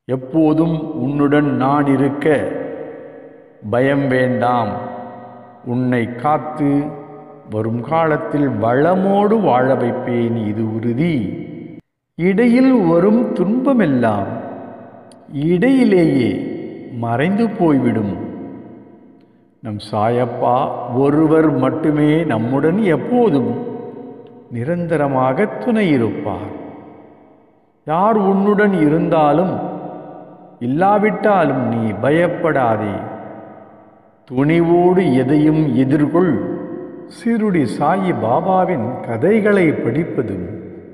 எப்போதும் உன்னுடன் நான் இருக்க பயம் வேண்டாம் உன்னை காத்து வரும் காலத்தில் வளமோடு வாழ வைப்பேன் இது உறுதி இடையில் வரும் துன்பமெல்லாம் இடையிலேயே மறைந்து போய்விடும் நம் சாயப்பா ஒருவர் மட்டுமே நம்முடன் எப்போதும் நிரந்தரமாக துணை இருப்பார் யார் உன்னுடன் இருந்தாலும் இல்லாவிட்டாலும் நீ பயப்படாதே துணிவோடு எதையும் எதிர்கொள் சிறுடி சாயி பாபாவின் கதைகளை படிப்பதும்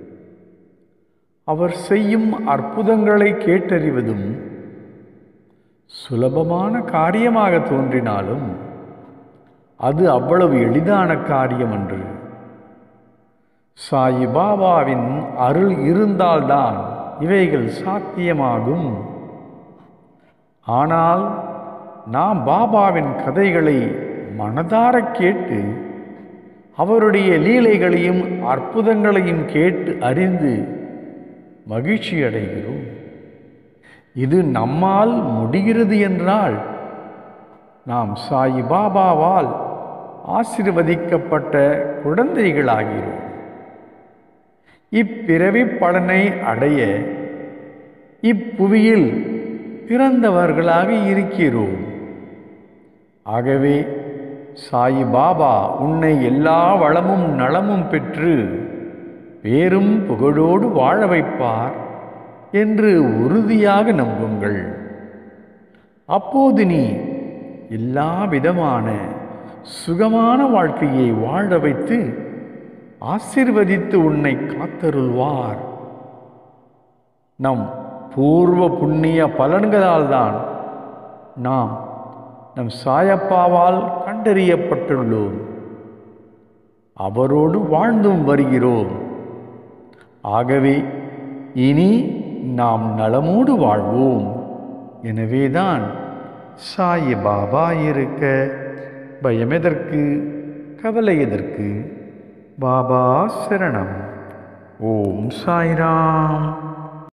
அவர் செய்யும் அற்புதங்களை கேட்டறிவதும் சுலபமான காரியமாக தோன்றினாலும் அது அவ்வளவு எளிதான காரியம் அன்று சாயி பாபாவின் அருள் இருந்தால்தான் இவைகள் சாத்தியமாகும் ஆனால் நாம் பாபாவின் கதைகளை மனதார கேட்டு அவருடைய லீலைகளையும் அற்புதங்களையும் கேட்டு அறிந்து மகிழ்ச்சி அடைகிறோம் இது நம்மால் முடிகிறது என்றால் நாம் சாயி பாபாவால் ஆசிர்வதிக்கப்பட்ட குழந்தைகளாகிறோம் இப்பிறவி பலனை அடைய இப்புவியில் பிறந்தவர்களாக இருக்கிறோம் ஆகவே சாயி பாபா உன்னை எல்லா வளமும் நலமும் பெற்று பேரும் புகழோடு வாழ வைப்பார் என்று உறுதியாக நம்புங்கள் அப்போது நீ எல்லா விதமான சுகமான வாழ்க்கையை வாழ வைத்து ஆசிர்வதித்து உன்னை காத்தருள்வார் நம் பூர்வ புண்ணிய பலன்களால் தான் நாம் நம் சாயப்பாவால் கண்டறியப்பட்டுள்ளோம் அவரோடு வாழ்ந்தும் வருகிறோம் ஆகவே இனி நாம் நலமோடு வாழ்வோம் எனவேதான் சாயி பாபா இருக்க பயம் எதற்கு கவலை எதற்கு பாபா சரணம் ஓம் சாய்ராம்